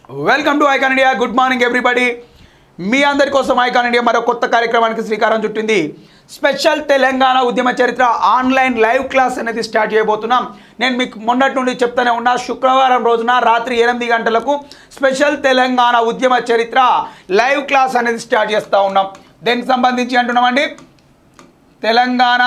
welcome to Icon India good morning everybody మీ అందరి కోసం ఐకాన్ ఇండియా మరో కొత్త కార్యక్రమానికి శ్రీకారం చుట్టింది స్పెషల్ తెలంగాణ ఉద్యమ చరిత్ర ఆన్లైన్ లైవ్ క్లాస్ అనేది స్టార్ట్ చేయబోతున్నాం నేను మీకు మొన్నటి నుండి చెప్తూనే ఉన్నా శుక్రవారం రోజున రాత్రి ఎనిమిది గంటలకు స్పెషల్ తెలంగాణ ఉద్యమ చరిత్ర లైవ్ క్లాస్ అనేది స్టార్ట్ చేస్తూ ఉన్నాం దీనికి సంబంధించి అంటున్నామండి తెలంగాణ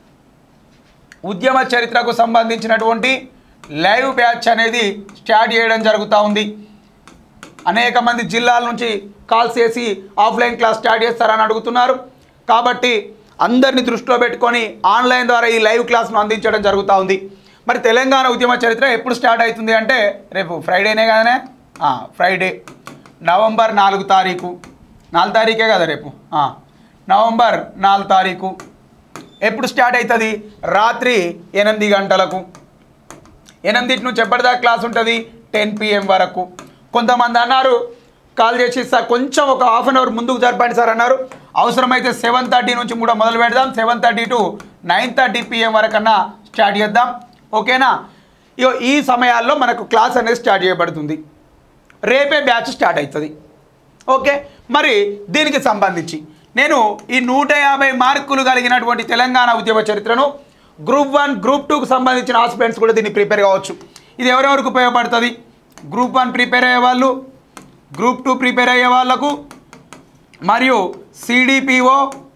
ఉద్యమ చరిత్రకు సంబంధించినటువంటి లైవ్ బ్యాచ్ అనేది స్టార్ట్ చేయడం జరుగుతూ ఉంది అనేక మంది జిల్లాల నుంచి కాల్స్ చేసి ఆఫ్లైన్ క్లాస్ స్టార్ట్ చేస్తారని అడుగుతున్నారు కాబట్టి అందరిని దృష్టిలో పెట్టుకొని ఆన్లైన్ ద్వారా ఈ లైవ్ క్లాస్ను అందించడం జరుగుతూ ఉంది మరి తెలంగాణ ఉద్యమ చరిత్ర ఎప్పుడు స్టార్ట్ అవుతుంది అంటే రేపు ఫ్రైడేనే కదనే ఆ, ఫ్రైడే నవంబర్ నాలుగు తారీఖు నాలుగు తారీఖే కదా రేపు ఆ, నవంబర్ నాలుగు తారీఖు ఎప్పుడు స్టార్ట్ అవుతుంది రాత్రి ఎనిమిది గంటలకు ఎనిమిదింటి నుంచి ఎప్పటిదాకా క్లాస్ ఉంటుంది టెన్ పిఎం వరకు కొంతమంది అన్నారు కాల్ చేసి సార్ కొంచెం ఒక హాఫ్ అన్ అవర్ ముందుకు జరపండి సార్ అన్నారు అవసరమైతే సెవెన్ థర్టీ నుంచి కూడా మొదలు పెడదాం seven thirty to nine thirty PM వరకన్నా స్టార్ట్ చేద్దాం ఓకేనా ఇగో ఈ సమయాల్లో మనకు క్లాస్ అనేది స్టార్ట్ చేయబడుతుంది రేపే బ్యాచ్ స్టార్ట్ అవుతుంది ఓకే మరి దీనికి సంబంధించి నేను ఈ నూట యాభై మార్కులు కలిగినటువంటి తెలంగాణ ఉద్యమ చరిత్రను గ్రూప్ వన్ గ్రూప్ టూకు సంబంధించిన ఆస్పిరెంట్స్ కూడా దీన్ని ప్రిపేర్ కావచ్చు ఇది ఎవరెవరికి ఉపయోగపడుతుంది గ్రూప్ వన్ ప్రిపేర్ అయ్యే వాళ్ళు గ్రూప్ టూ ప్రిపేర్ అయ్యే వాళ్ళకు మరియు సిడిపిఓ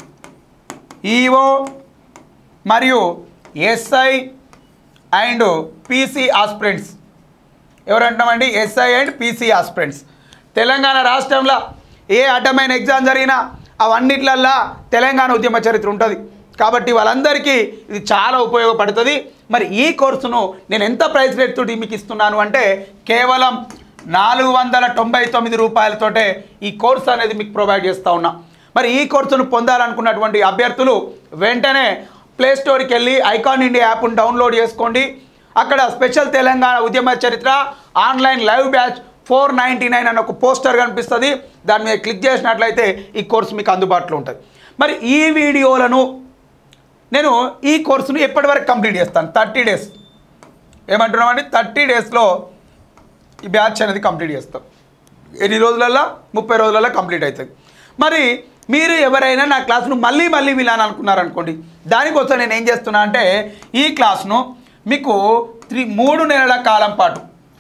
ఈఓ మరియు ఎస్ఐ అండ్ పీసీ ఆస్పిరెంట్స్ ఎవరంటామండి SI and PC aspirants Telangana రాష్ట్రంలో ఏ అడ్డమైన ఎగ్జామ్ జరిగినా అవన్నిట్లల్లా తెలంగాణ ఉద్యమ చరిత్ర ఉంటుంది కాబట్టి వాళ్ళందరికీ ఇది చాలా ఉపయోగపడుతుంది మరి ఈ కోర్సును నేను ఎంత ప్రైస్ రేట్ తోటి మీకు ఇస్తున్నాను అంటే కేవలం నాలుగు వందల తొంభై తొమ్మిది రూపాయలతోటే ఈ కోర్సు అనేది మీకు ప్రొవైడ్ చేస్తూ ఉన్నా మరి ఈ కోర్సును పొందాలనుకున్నటువంటి అభ్యర్థులు వెంటనే ప్లే స్టోర్కి వెళ్ళి ఐకాన్ ఇండియా యాప్ను డౌన్లోడ్ చేసుకోండి అక్కడ స్పెషల్ తెలంగాణ ఉద్యమ చరిత్ర online live batch four ninety nine అన్న ఒక పోస్టర్ కనిపిస్తుంది దాని మీద క్లిక్ చేసినట్లయితే ఈ కోర్సు మీకు అందుబాటులో ఉంటుంది మరి ఈ వీడియోలను నేను ఈ కోర్సును ఎప్పటి వరకు కంప్లీట్ చేస్తాను థర్టీ డేస్ ఏమంటున్నామండి థర్టీ డేస్లో ఈ బ్యాచ్ అనేది కంప్లీట్ చేస్తాం ఎన్ని రోజులల్లో ముప్పై రోజులలో కంప్లీట్ అవుతుంది మరి మీరు ఎవరైనా నా క్లాస్ను మళ్ళీ మళ్ళీ వినాలనుకున్నారనుకోండి దానికోసం నేను ఏం చేస్తున్నా అంటే ఈ క్లాస్ను మీకు త్రీ మూడు నెలల కాలం పాటు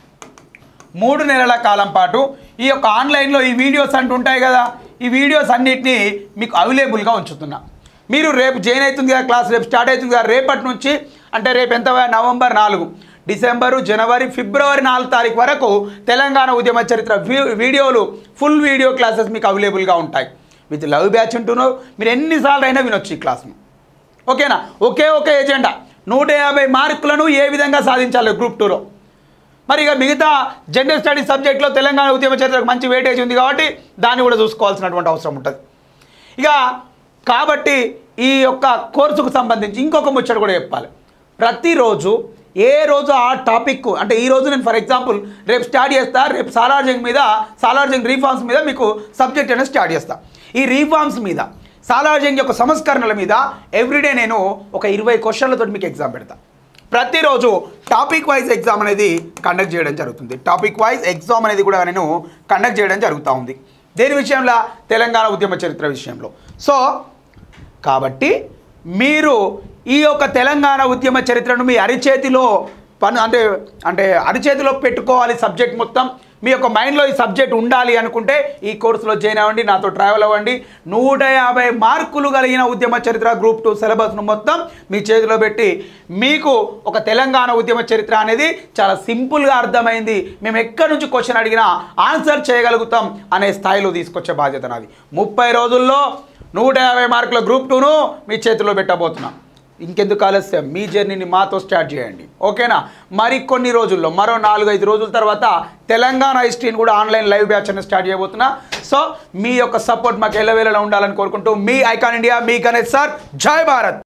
మూడు నెలల కాలం పాటు ఈ యొక్క ఆన్లైన్లో ఈ వీడియోస్ అంటూ ఉంటాయి కదా ఈ వీడియోస్ అన్నిటినీ మీకు అవైలబుల్గా ఉంచుతున్నా మీరు రేపు జాయిన్ అవుతుంది కదా క్లాస్ రేపు స్టార్ట్ అవుతుంది కదా రేపటి నుంచి అంటే రేపు ఎంత నవంబర్ నాలుగు డిసెంబరు జనవరి ఫిబ్రవరి నాలుగు తారీఖు వరకు తెలంగాణ ఉద్యమ చరిత్ర వీ- వీడియోలు ఫుల్ వీడియో క్లాసెస్ మీకు అవైలబుల్గా ఉంటాయి విత్ లవ్ బ్యాచ్ ఉంటున్నావు మీరు ఎన్నిసార్లు అయినా వినొచ్చు ఈ క్లాస్ను ఓకేనా ఒకే ఒకే ఎజెండా నూట యాభై మార్కులను ఏ విధంగా సాధించాలి గ్రూప్ టూలో మరి ఇక మిగతా జనరల్ స్టడీస్ సబ్జెక్ట్లో తెలంగాణ ఉద్యమ చరిత్రకు మంచి వెయిటేజ్ ఉంది కాబట్టి దాన్ని కూడా చూసుకోవాల్సినటువంటి అవసరం ఉంటుంది ఇక కాబట్టి ఈ యొక్క కోర్సుకు సంబంధించి ఇంకొక ముచ్చట కూడా చెప్పాలి ప్రతిరోజు ఏ రోజు ఆ టాపిక్ అంటే ఈ రోజు నేను ఫర్ ఎగ్జాంపుల్ రేపు స్టార్ట్ చేస్తా రేపు సాలార్జింగ్ మీద సాలార్జింగ్ రీఫార్మ్స్ మీద మీకు సబ్జెక్ట్ అనేది స్టార్ట్ చేస్తా ఈ రీఫార్మ్స్ మీద సాలార్జింగ్ యొక్క సంస్కరణల మీద ఎవ్రీడే నేను ఒక ఇరవై క్వశ్చన్లతో మీకు ఎగ్జామ్ పెడతా ప్రతిరోజు టాపిక్ వైజ్ ఎగ్జామ్ అనేది కండక్ట్ చేయడం జరుగుతుంది టాపిక్ వైజ్ ఎగ్జామ్ అనేది కూడా నేను కండక్ట్ చేయడం జరుగుతూ ఉంది దేని విషయంలో తెలంగాణ ఉద్యమ చరిత్ర విషయంలో సో కాబట్టి మీరు ఈ యొక్క తెలంగాణ ఉద్యమ చరిత్రను మీ అరిచేతిలో పని అంటే అంటే అరిచేతిలో పెట్టుకోవాలి సబ్జెక్ట్ మొత్తం మీ యొక్క మైండ్లో ఈ సబ్జెక్ట్ ఉండాలి అనుకుంటే ఈ కోర్సులో జాయిన్ అవ్వండి నాతో ట్రావెల్ అవ్వండి నూట యాభై మార్కులు కలిగిన ఉద్యమ చరిత్ర గ్రూప్ టూ సిలబస్ను మొత్తం మీ చేతిలో పెట్టి మీకు ఒక తెలంగాణ ఉద్యమ చరిత్ర అనేది చాలా సింపుల్గా అర్థమైంది మేము ఎక్కడి నుంచి క్వశ్చన్ అడిగినా ఆన్సర్ చేయగలుగుతాం అనే స్థాయిలో తీసుకొచ్చే బాధ్యత నాది ముప్పై రోజుల్లో నూట యాభై మార్కుల గ్రూప్ టూను మీ చేతిలో పెట్టబోతున్నాం ఇంకెందుకు ఆలస్యం మీ జర్నీని మాతో స్టార్ట్ చేయండి ఓకేనా మరికొన్ని రోజుల్లో మరో నాలుగైదు రోజుల తర్వాత తెలంగాణ హిస్టరీని కూడా ఆన్లైన్ లైవ్ బ్యాచ్ అనేది స్టార్ట్ చేయబోతున్నా సో మీ యొక్క సపోర్ట్ మాకు ఎల్లవేళలా ఉండాలని కోరుకుంటూ మీ ఐకాన్ ఇండియా మీ గణేష్ సార్ జై భారత్